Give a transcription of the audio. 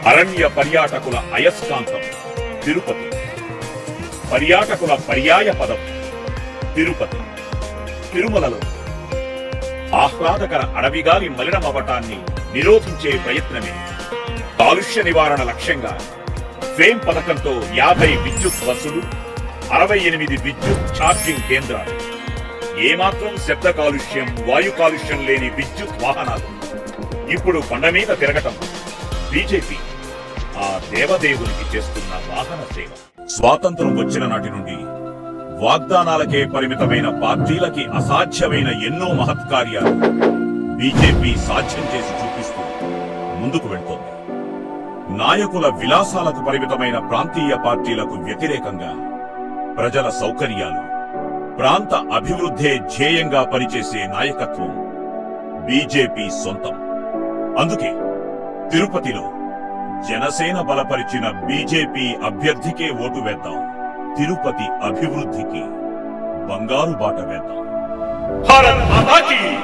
అరణ్య పర్యాటకుల అయస్కాంతం తిరుపతి పర్యాటకుల పర్యాయ పదం తిరుపతి తిరుమలలో ఆహ్లాదకర అడవిగాలి మలినమవటాన్ని నిరోధించే ప్రయత్నమే కాలుష్య నివారణ లక్ష్యంగా ఫేమ్ పథకంతో యాభై విద్యుత్ బస్సులు అరవై ఎనిమిది విద్యుత్ ఛార్జింగ్ కేంద్రాలు ఏమాత్రం శబ్ద కాలుష్యం వాయు కాలుష్యం లేని విద్యుత్ వాహనాలు ఇప్పుడు కొండ మీద తిరగటం బీజేపీ ఆ దేవదేవునికి చేస్తున్న వాహన సేవ స్వాతంత్రం వచ్చిన నాటి నుండి వాగ్దానాలకే పరిమితమైన పార్టీలకి అసాధ్యమైన ఎన్నో మహత్కార్యాలు బీజేపీ సాధ్యం చేసి చూపిస్తూ ముందుకు వెళ్తోంది నాయకుల విలాసాలకు పరిమితమైన ప్రాంతీయ పార్టీలకు వ్యతిరేకంగా ప్రజల సౌకర్యాలు ప్రాంత అభివృద్ధే ధ్యేయంగా పనిచేసే నాయకత్వం బీజేపీ సొంతం అందుకే తిరుపతిలో జనసేన బలపరిచిన బీజేపీ అభ్యర్థికే ఓటు వేద్దాం తిరుపతి అభివృద్ధికి బంగారు బాట వేద్దాం భారత్ మాతాకి